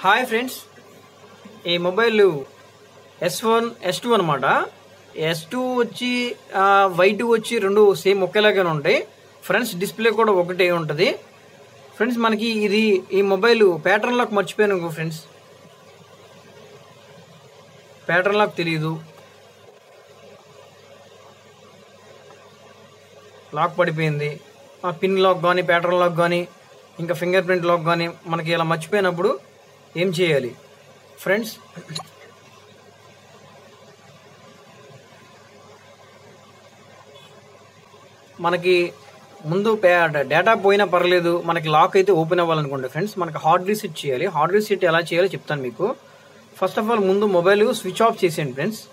hi friends ఈ mobile S one S two అనమాట S two వచ్చి వై టూ వచ్చి రెండు సేమ్ ఒకేలాగానే ఉంటాయి ఫ్రెండ్స్ డిస్ప్లే కూడా ఒకటే ఉంటుంది ఫ్రెండ్స్ మనకి ఇది ఈ మొబైల్ ప్యాటర్న్ లాక్ మర్చిపోయాను ఫ్రెండ్స్ ప్యాటర్న్ లాక్ తెలియదు లాక్ పడిపోయింది ఆ పిన్ లాక్ కానీ ప్యాటర్న్ లాక్ కానీ ఇంకా ఫింగర్ ప్రింట్ లాక్ కానీ మనకి ఇలా మర్చిపోయినప్పుడు ఏం చేయాలి ఫ్రెండ్స్ మనకి ముందు పే- డేటా పోయినా పర్లేదు మనకి లాక్ అయితే ఓపెన్ అవ్వాలనుకోండి ఫ్రెండ్స్ మనకి హార్డ్ రీసెట్ చేయాలి హార్డ్ రీసెట్ ఎలా చేయాలో చెప్తాను మీకు ఫస్ట్ ఆఫ్ ఆల్ ముందు మొబైల్ స్విచ్ ఆఫ్ చేసేయండి ఫ్రెండ్స్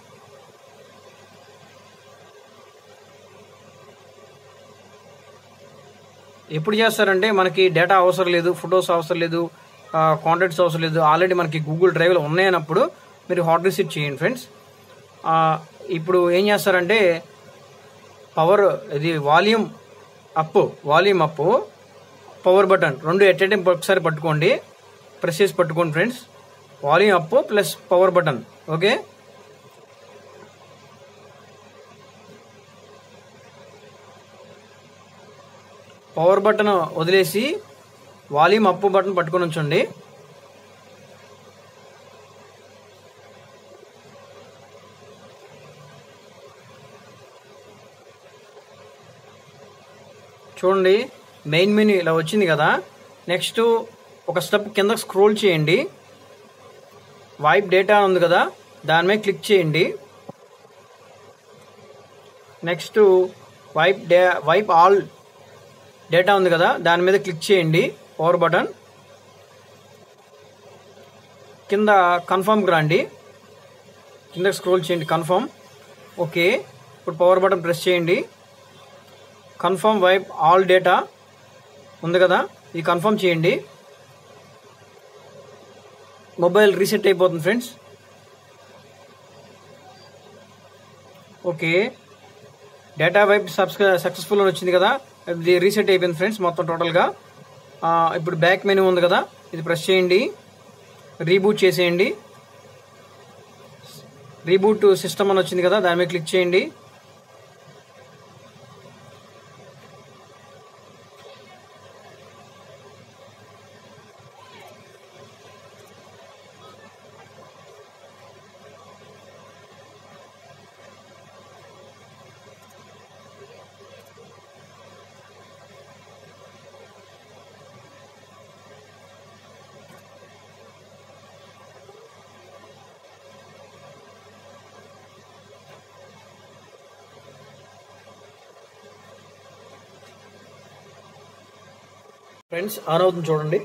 ఎప్పుడు చేస్తారంటే మనకి డేటా అవసరం లేదు ఫొటోస్ అవసరం లేదు కాంటాక్ట్స్ అవసరం లేదు ఆల్రెడీ మనకి గూగుల్ డ్రైవ్లో ఉన్నాయన్నప్పుడు మీరు హాట్ రిసీట్ చేయండి ఫ్రెండ్స్ ఆ, ఇప్పుడు ఏం చేస్తారంటే పవర్ ఇది volume up volume up power button రెండు ఎట్ టైం ఒకసారి పట్టుకోండి ప్రెస్ చేసి పట్టుకోండి friends volume up plus power button okay power button వదిలేసి వాల్యూమ్ అప్ బటన్ పట్టుకొని ఉంచండి చూడండి మెయిన్ మెనూ ఇలా వచ్చింది కదా నెక్స్ట్ ఒక స్టెప్ కింద స్క్రోల్ చేయండి వైప్ డేటా ఉంది కదా దాని మీద క్లిక్ చేయండి next wipe day wipe all data ఉంది కదా దాని మీద క్లిక్ చేయండి పవర్ బటన్ కింద కన్ఫర్మ్కి రండి కింద స్క్రోల్ చేయండి కన్ఫర్మ్ ఓకే ఇప్పుడు పవర్ బటన్ ప్రెస్ చేయండి కన్ఫర్మ్ వైప్ ఆల్ డేటా ఉంది కదా ఇది కన్ఫర్మ్ చేయండి మొబైల్ రీసెట్ అయిపోతుంది ఫ్రెండ్స్ ఓకే డేటా వైప్ సబ్స్క్రై సక్సెస్ఫుల్ అని వచ్చింది కదా ఇది రీసెట్ అయిపోయింది ఫ్రెండ్స్ మొత్తం టోటల్గా ఆ, ఇప్పుడు బ్యాక్ మెనూ ఉంది కదా ఇది ప్రెస్ చేయండి రీబూట్ చేసేయండి రీబూట్ సిస్టమ్ అని వచ్చింది కదా దాని మీద క్లిక్ చేయండి ఫ్రెండ్స్ ఆన్ అవుతుంది చూడండి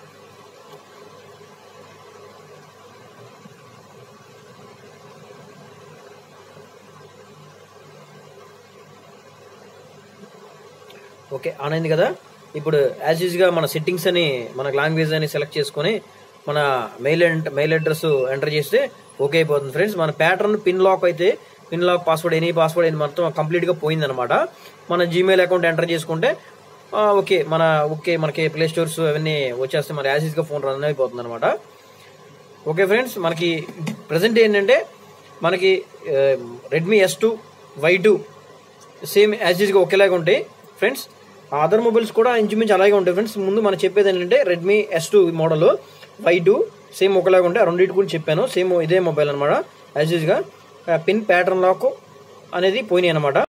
ఓకే ఆన్ అయింది కదా ఇప్పుడు యాజ్ యూజ్గా మన సెట్టింగ్స్ అని మన లాంగ్వేజ్ అని సెలెక్ట్ చేసుకొని మన మెయిల్ మెయిల్ అడ్రస్ ఎంటర్ చేస్తే ఓకే అయిపోతుంది ఫ్రెండ్స్ మన ప్యాటర్న్ పిన్ లాక్ అయితే pin lock password any password ఇది మొత్తం కంప్లీట్గా పోయిందనమాట మన జీమెయిల్ అకౌంట్ ఎంటర్ చేసుకుంటే ఆ, ఓకే మన ఓకే మనకి ప్లే స్టోర్స్ అవన్నీ వచ్చేస్తే మన యాజ్ యూజ్గా ఫోన్ రన్ అయిపోతుంది అనమాట ఓకే ఫ్రెండ్స్ మనకి ప్రజెంట్ ఏంటంటే మనకి Redmi S two Y two same as ఈజ్గా ఒకేలాగా ఉంటాయి ఫ్రెండ్స్ అదర్ మొబైల్స్ కూడా ఇంచుమించు అలాగే ఉంటాయి ఫ్రెండ్స్ ముందు మనం చెప్పేది ఏంటంటే Redmi S two model Y two same ఒకలాగా ఉంటాయి ఆ రెండింటి గురించి చెప్పాను సేమ్ ఇదే మొబైల్ అనమాట యాజ్ ఈజ్గా పిన్ ప్యాటర్న్ లాక్ అనేది పోయినాయి అనమాట